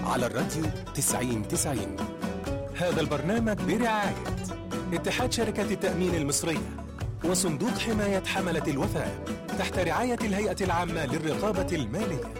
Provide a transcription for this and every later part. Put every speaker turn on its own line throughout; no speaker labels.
على الراديو 90 90 هذا البرنامج برعاية اتحاد شركات التأمين المصرية وصندوق حماية حملة الوفاء تحت رعاية الهيئة العامة للرقابة المالية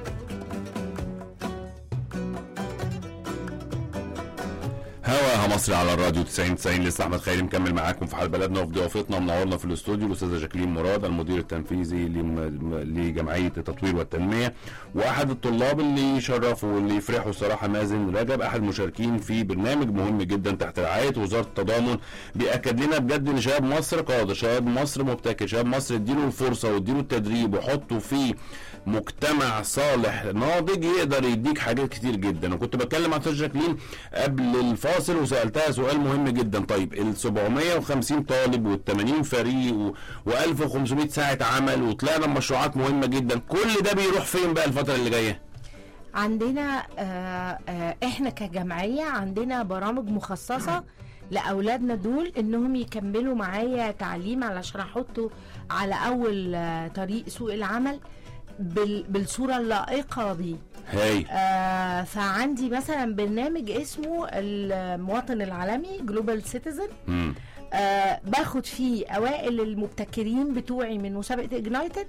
هواها مصري على الراديو 90 90 لسه احمد خيري مكمل معاكم في حال بلدنا وفي ضيافتنا منورنا في الاستوديو الاستاذه جاكلين مراد المدير التنفيذي لم- لجمعيه التطوير والتنميه واحد الطلاب اللي يشرفوا واللي يفرحوا صراحه مازن رجب احد المشاركين في برنامج مهم جدا تحت رعايه وزاره التضامن بياكد لنا بجد ان شباب مصر قادر شباب مصر مبتكر شباب مصر اديله الفرصه واديله التدريب وحطه في مجتمع صالح ناضج يقدر يديك حاجات كتير جدا وكنت بتكلم مع استاذ جاكلين قبل الفاصل وسالتها سؤال مهم جدا طيب ال 750 طالب وال 80 فريق و, و 1500 ساعه عمل وطلعنا بمشروعات مهمه جدا كل ده بيروح فين بقى الفتره اللي جايه
عندنا آه آه احنا كجمعيه عندنا برامج مخصصه لاولادنا دول انهم يكملوا معايا تعليم علشان احطه على اول آه طريق سوق العمل بال بالصوره اللائقه بيه
هاي
آه فعندي مثلا برنامج اسمه المواطن العالمي جلوبال سيتيزن
مم.
آه باخد فيه اوائل المبتكرين بتوعي من مسابقه اجنايتد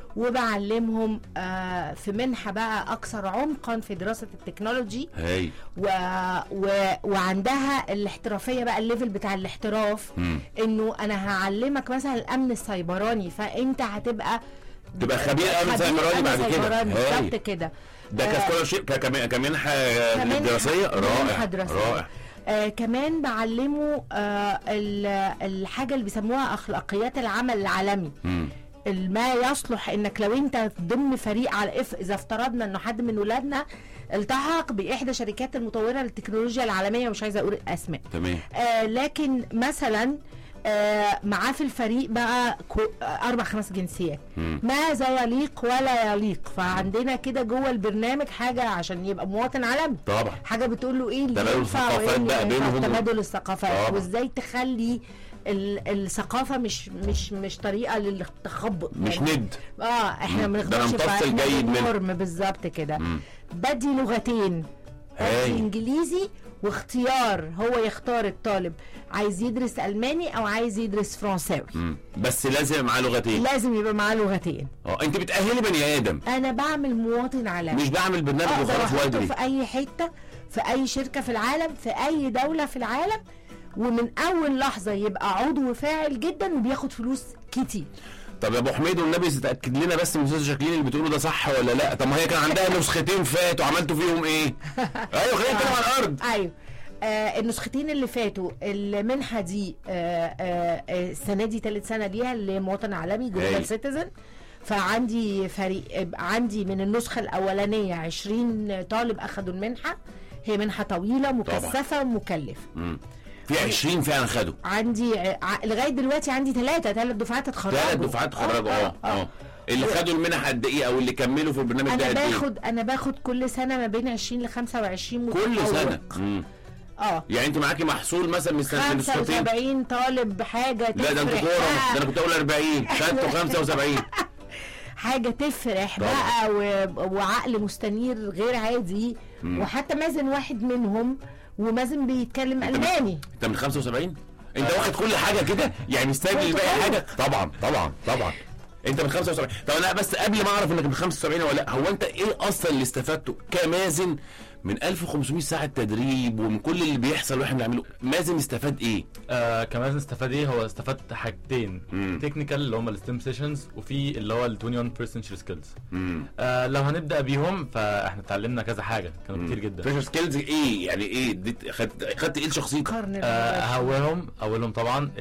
وبعلمهم آه في منحه بقى اكثر عمقا في دراسه التكنولوجي
هاي
و... و... وعندها الاحترافيه بقى الليفل بتاع الاحتراف
مم.
انه انا هعلمك مثلا الامن السيبراني فانت هتبقى
تبقى خبير امن
خبير
سيبراني
أمن
بعد كده
سيبراني
هاي
بالظبط كده
ده
آه،
كسكولارشيب ككم- كمنحه
كمنحة-
دراسيه رائع
منحة دراسية.
رائع
آه كمان بعلمه آه ال- الحاجه اللي بيسموها اخلاقيات العمل العالمي
مم.
ما يصلح انك لو انت ضمن فريق على اف اذا افترضنا انه حد من ولادنا التحق باحدى شركات المطوره للتكنولوجيا العالميه مش عايزه اقول اسماء
تمام
آه لكن مثلا آه معاه في الفريق بقى كو- آه اربع خمس جنسيات
مم.
ماذا يليق ولا يليق فعندنا كده جوه البرنامج حاجه عشان يبقى مواطن عالمي
طبعا
حاجه بتقول له ايه اللي
تبادل
ينفع
الثقافات
وإيه اللي
بقى
ما ينفعش.
بينهم.
تبادل الثقافات
طبعا.
وازاي تخلي ال- الثقافه مش مش مش طريقه للتخبط
مش
يعني
ند
اه احنا
مم.
ما
ده أنا
بنخبطش
مفصل
فإحنا
جيد منه.
بنورم بالظبط كده
مم.
بدي لغتين
هاي.
بدي انجليزي واختيار هو يختار الطالب عايز يدرس الماني او عايز يدرس فرنساوي
مم. بس لازم يبقى معاه لغتين
لازم يبقى معاه لغتين
اه انت بتأهلي بني ادم
انا بعمل مواطن عالمي
مش بعمل برنامج
اقدر
وخلاص
احطه
وادري
في اي حته في اي شركه في العالم في اي دوله في العالم ومن اول لحظه يبقى عضو فاعل جدا وبياخد فلوس كتير
طب يا ابو حميد والنبي تتاكد لنا بس من استاذ شاكلين اللي بتقوله ده صح ولا لا طب ما هي كان عندها نسختين فاتوا عملتوا فيهم ايه ايوه خلينا نتكلم على الارض
ايوه آه النسختين اللي فاتوا المنحه دي آه آه آه، السنه دي ثالث سنه ليها لمواطن عالمي
هاي.
جلوبال سيتيزن فعندي فريق عندي من النسخه الاولانيه 20 طالب اخذوا المنحه هي منحه طويله مكثفه مكلفه
مم. في 20 فعلا خدوا
عندي ع- لغايه دلوقتي عندي ثلاثه ثلاث دفعات اتخرجوا
ثلاث دفعات خرجوا اه اه اللي خدوا المنح قد ايه او اللي كملوا في البرنامج ده
انا
قد ايه
باخد انا باخد كل سنه ما بين 20 ل 25
كل
متفوق.
سنه مم.
اه
يعني انت معاكي محصول مثلا من السنه من النسختين
75 طالب حاجه
لا ده انت
تفرح
كوره
بقى.
ده انا كنت اقول 40 خدتوا 75
حاجه تفرح
طبعا.
بقى و... وعقل مستنير غير عادي
مم.
وحتى مازن واحد منهم ومازن بيتكلم
انت
الماني
انت من 75 انت واخد كل حاجه كده يعني مستني
كنت
الباقي
طالب.
حاجه طبعا طبعا طبعا انت من 75 طب انا بس قبل ما اعرف انك من 75 ولا لا هو انت ايه اصلا اللي استفدته كمازن من 1500 ساعه تدريب ومن كل اللي بيحصل واحنا بنعمله مازن استفاد ايه
آه كمان استفاد ايه هو استفاد حاجتين
مم.
تكنيكال اللي هم الستيم سيشنز وفي اللي هو ال 21 سنشري سكيلز
امم
آه لو هنبدا بيهم فاحنا اتعلمنا كذا حاجه كانوا كتير جدا
فيشر سكيلز ايه يعني ايه دي خدت خدت ايه لشخصيتك
قرن
آه
الرابع.
اولهم اولهم طبعا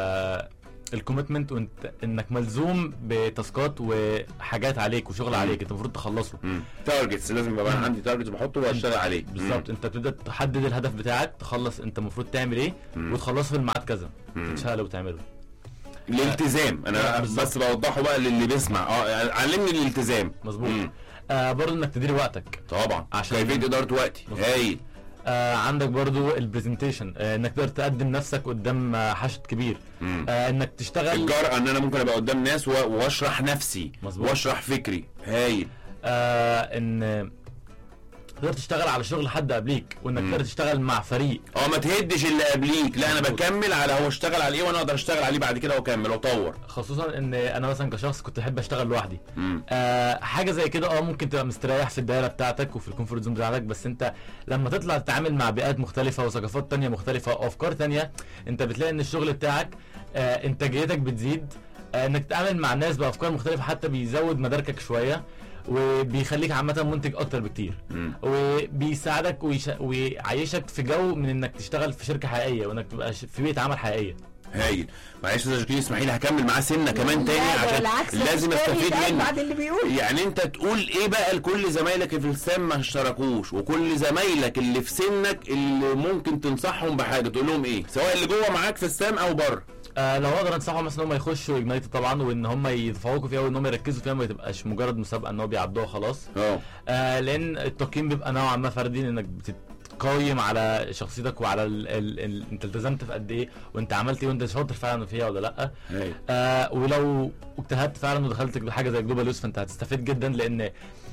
الكوميتمنت وانت انك ملزوم بتاسكات وحاجات عليك وشغل
مم.
عليك انت المفروض تخلصه
تارجتس لازم يبقى
مم.
عندي تارجت بحطه واشتغل عليه
بالظبط انت تبدا تحدد الهدف بتاعك تخلص انت المفروض تعمل ايه
مم.
وتخلصه في الميعاد كذا
مم.
تشتغل وتعمله
الالتزام انا
آه، بالظبط.
بس بوضحه بقى للي بيسمع اه يعني علمني الالتزام
مظبوط
مم.
آه برضه انك تدير وقتك
طبعا
عشان-
كيفيه اداره وقتي
مظبوط.
هايل
آه عندك برضو البرزنتيشن آه انك تقدر تقدم نفسك قدام آه حشد كبير
مم.
آه انك تشتغل
الجرأة ان انا ممكن ابقى قدام ناس و- واشرح نفسي
مظبوط.
واشرح فكري هايل
آه ان تقدر تشتغل على شغل حد قبليك وانك تقدر تشتغل مع فريق
اه ما تهدش اللي قبليك لا انا بكمل على هو اشتغل على ايه وانا اقدر اشتغل عليه بعد كده واكمل واطور
خصوصا ان انا مثلا كشخص كنت احب اشتغل لوحدي
مم.
آه حاجه زي كده اه ممكن تبقى مستريح في الدايره بتاعتك وفي الكومفورت زون بتاعتك بس انت لما تطلع تتعامل مع بيئات مختلفه وثقافات تانية مختلفه وافكار تانية انت بتلاقي ان الشغل بتاعك آه انتاجيتك بتزيد آه انك تتعامل مع ناس بافكار مختلفه حتى بيزود مداركك شويه وبيخليك عامه منتج اكتر بكتير
مم.
وبيساعدك ويش... ويعيشك في جو من انك تشتغل في شركه حقيقيه وانك تبقى ش- في بيئه عمل حقيقيه
هايل معلش يا جاكلين اسمحي لي هكمل معاه سنه كمان تاني
لا، ده
عشان
بالعكس،
لازم
ده
استفيد
يتقال
منه
بعد اللي بيقول
يعني انت تقول ايه بقى لكل زمايلك في السام ما اشتركوش وكل زمايلك اللي في سنك اللي ممكن تنصحهم بحاجه تقول لهم ايه سواء اللي جوه معاك في السام او بره
آه لو اقدر انصحهم مثلا ان هم يخشوا اجنايتد طبعا وان هم يتفوقوا فيها وان هم يركزوا فيها ما تبقاش مجرد مسابقه ان هو بيعدوها خلاص
اه
آه لان التقييم بيبقى نوعا ما فردي انك بتقيم على شخصيتك وعلى ال ال ال انت التزمت في قد ايه وانت عملت ايه وانت شاطر فعلا فيها ولا لا
هايل
آه ولو اجتهدت فعلا ودخلت حاجه زي جلوبال يوس فانت هتستفيد جدا لان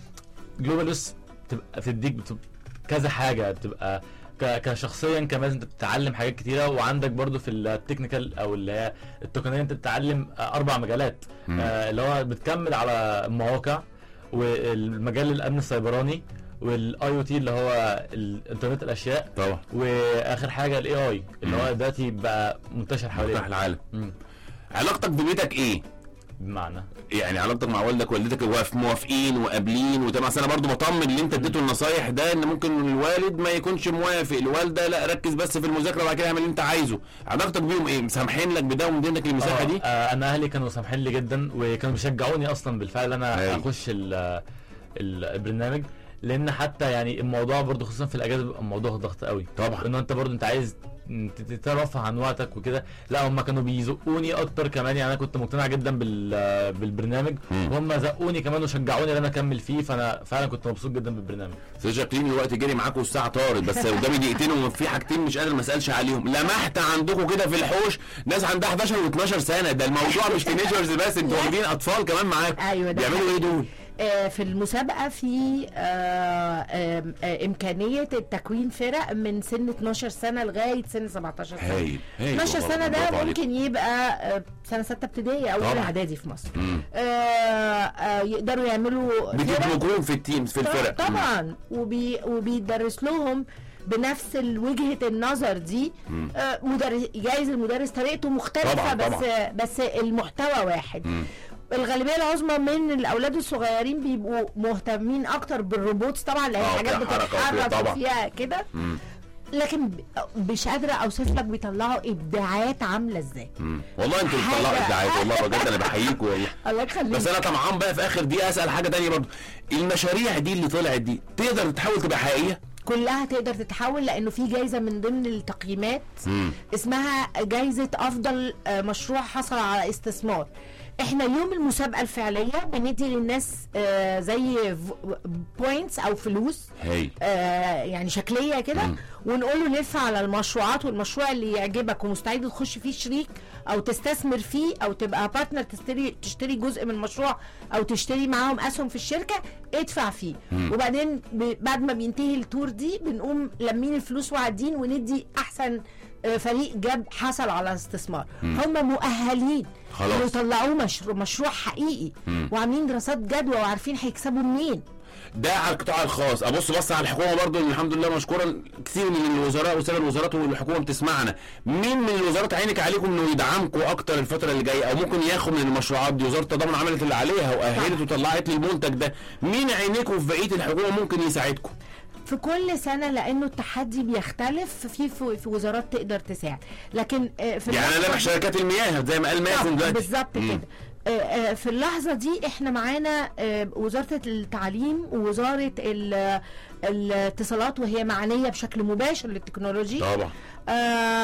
جلوبال يوس بتبقى بتديك بتبقى كذا حاجه بتبقى ك- كشخصيا كمان انت بتتعلم حاجات كتيره وعندك برضو في التكنيكال او اللي هي التقنيه انت بتتعلم آه، اربع مجالات
مم.
آه اللي هو بتكمل على المواقع والمجال الامن السيبراني والاي او تي اللي هو الانترنت الاشياء
طبعا
واخر حاجه الاي اي اللي هو دلوقتي بقى منتشر
مفتاح
حوالينا
العالم
مم.
علاقتك ببيتك ايه
بمعنى
يعني علاقتك مع والدك ووالدتك واقف- موافقين وقابلين وتمام أصل انا برضو بطمن اللي انت اديته النصايح ده ان ممكن الوالد ما يكونش موافق الوالده لا ركز بس في المذاكره وبعد كده اعمل اللي انت عايزه علاقتك بيهم ايه مسامحين لك بده ومدينك المساحه
آه،
دي
آه انا اهلي كانوا سامحين لي جدا وكانوا بيشجعوني اصلا بالفعل انا
أيوة.
اخش ال ال- البرنامج لان حتى يعني الموضوع برضو خصوصا في الاجازه بيبقى موضوع ضغط قوي
طبعا
ان انت برضو انت عايز ت- تترفه عن وقتك وكده لا هم كانوا بيزقوني اكتر كمان يعني انا كنت مقتنع جدا بال بالبرنامج
مم.
وهم زقوني كمان وشجعوني ان انا اكمل فيه فانا فعلا كنت مبسوط جدا بالبرنامج
استاذ جاكلين الوقت جري معاكم والساعه طارت بس قدامي دقيقتين وفي حاجتين مش قادر ما اسالش عليهم لمحت عندكم كده في الحوش ناس عندها 11 و12 سنه ده الموضوع مش تينيجرز بس انتوا واخدين اطفال كمان معاكم
ايوه ده
بيعملوا ايه دول؟
آه، في المسابقة في آه، آم، آه، إمكانية التكوين فرق من سن 12 سنة لغاية سن 17 سنة
هايل هايل
12
والله،
سنة
برافو
ده
عليكم.
ممكن يبقى آه، سنة ستة ابتدائي أو
طبعا.
أولى إعدادي في مصر
مم.
آه، آه، يقدروا يعملوا فرق
بتدمجوهم في التيم في الفرق مم.
طبعا وبي وبيدرس لهم بنفس وجهة النظر دي
مم.
آه، مدرس جايز المدرس طريقته مختلفة
طبعاً،
بس
طبعاً.
بس المحتوى واحد
مم.
الغالبيه العظمى من الاولاد الصغيرين بيبقوا مهتمين اكتر بالروبوتس طبعا لان
آه،
حاجات
فيها حركة وفيها
بتتحرك
طبعاً.
وفيها كده
مم.
لكن ب- مش قادره اوصف لك بيطلعوا ابداعات عامله ازاي
مم. والله انتوا
حاجة.
بتطلعوا ابداعات والله بجد انا بحييكم والله
الله يخليك
بس انا طمعان بقى في اخر دقيقه اسال حاجه تانية برضه المشاريع دي اللي طلعت دي تقدر تحاول تبقى حقيقيه؟
كلها تقدر تتحول لانه في جايزه من ضمن التقييمات
مم.
اسمها جايزه افضل آه، مشروع حصل على استثمار احنا يوم المسابقه الفعليه بندي للناس آه، زي بوينتس او فلوس
هايل
آه، يعني شكليه كده
مم.
ونقول له لف على المشروعات والمشروع اللي يعجبك ومستعد تخش فيه شريك او تستثمر فيه او تبقى بارتنر تشتري تشتري جزء من المشروع او تشتري معاهم اسهم في الشركه ادفع فيه
مم.
وبعدين ب- بعد ما بينتهي التور دي بنقوم لمين الفلوس وعادين وندي احسن آه، فريق جاب حصل على استثمار هم مؤهلين
خلاص.
إنه يطلعوه مشروع مشروع حقيقي
مم.
وعاملين دراسات جدوى وعارفين هيكسبوا منين
ده على القطاع الخاص ابص بص على الحكومه برضو الحمد لله مشكورا كتير من الوزراء وسائر الوزارات والحكومه بتسمعنا مين من الوزارات عينك عليكم انه يدعمكم اكتر الفتره اللي جايه او ممكن ياخد من المشروعات دي وزاره التضامن عملت اللي عليها واهلت وطلعت لي المنتج ده مين عينيكم في بقيه الحكومه ممكن يساعدكم
في كل سنه لانه التحدي بيختلف في في, في وزارات تقدر تساعد لكن آه، في
يعني انا
اللحظة
لامح
دي-
شركات المياه زي ما قال مازن
بالظبط-
دلوقتي
بالظبط
مم.
كده آه، آه، في اللحظة دي احنا معانا آه، وزارة التعليم ووزارة ال- الاتصالات وهي معنية بشكل مباشر للتكنولوجي
طبعا
آه،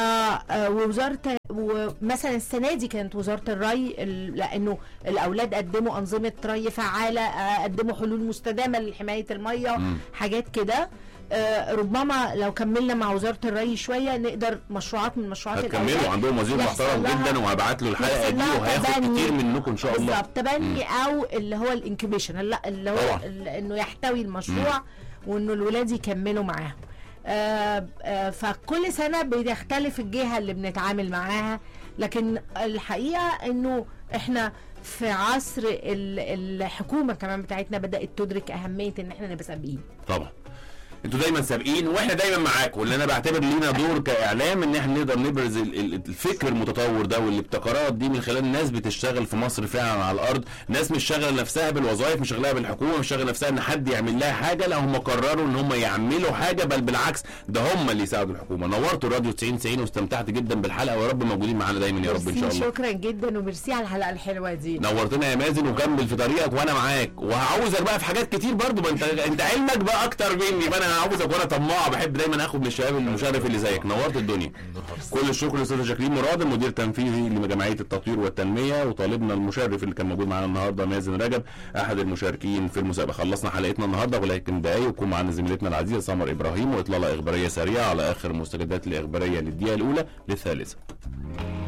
آه، ووزارة ومثلا السنة دي كانت وزارة الري ال- لأنه الأولاد قدموا أنظمة ري فعالة آه، قدموا حلول مستدامة لحماية المية
مم.
حاجات كده آه، ربما لو كملنا مع وزارة الري شوية نقدر مشروعات من مشروعات
هتكملوا
الأولاد
عندهم وزير
يحصل
محترم
لها-
جدا وهبعت له الحلقه
يحصل
دي
لها
وهياخد
تبني.
كتير منكم ان شاء الله
بالظبط تبني او اللي هو الانكيبيشن لا اللي هو
طبعا.
ال- انه يحتوي المشروع وانه الولاد يكملوا معاهم آه، آه، فكل سنه بتختلف الجهه اللي بنتعامل معاها لكن الحقيقه انه احنا في عصر ال- الحكومه كمان بتاعتنا بدات تدرك اهميه ان احنا نبقى سابقين
طبعا انتوا دايما سابقين واحنا دايما معاكم واللي انا بعتبر لينا دور كاعلام ان احنا نقدر نبرز ال- ال- الفكر المتطور ده والابتكارات دي من خلال ناس بتشتغل في مصر فعلا على الارض ناس مش شاغله نفسها بالوظائف مش شاغلها بالحكومه مش شاغله نفسها ان حد يعمل لها حاجه لا هم قرروا ان هم يعملوا حاجه بل بالعكس ده هم اللي يساعدوا الحكومه نورتوا الراديو 90 90 واستمتعت جدا بالحلقه ويا رب موجودين معانا دايما يا رب ان شاء
ميرسي،
الله
شكرا جدا وميرسي على الحلقه الحلوه دي
نورتنا يا مازن وكمل في طريقك وانا معاك وهعوزك بقى في حاجات كتير برضو ما انت انت علمك بقى اكتر مني فانا هعوزك وانا طماع بحب دايما اخد من الشباب المشرف اللي زيك نورت الدنيا كل الشكر للاستاذ جاكلين مراد المدير التنفيذي لجمعيه التطوير والتنميه وطالبنا المشرف اللي كان موجود معانا النهارده مازن رجب احد المشاركين في المسابقه خلصنا حلقتنا النهارده ولكن دقايق ويكون معانا زميلتنا العزيزه سمر ابراهيم واطلاله اخباريه سريعه على اخر المستجدات الاخباريه للدقيقه الاولى للثالثه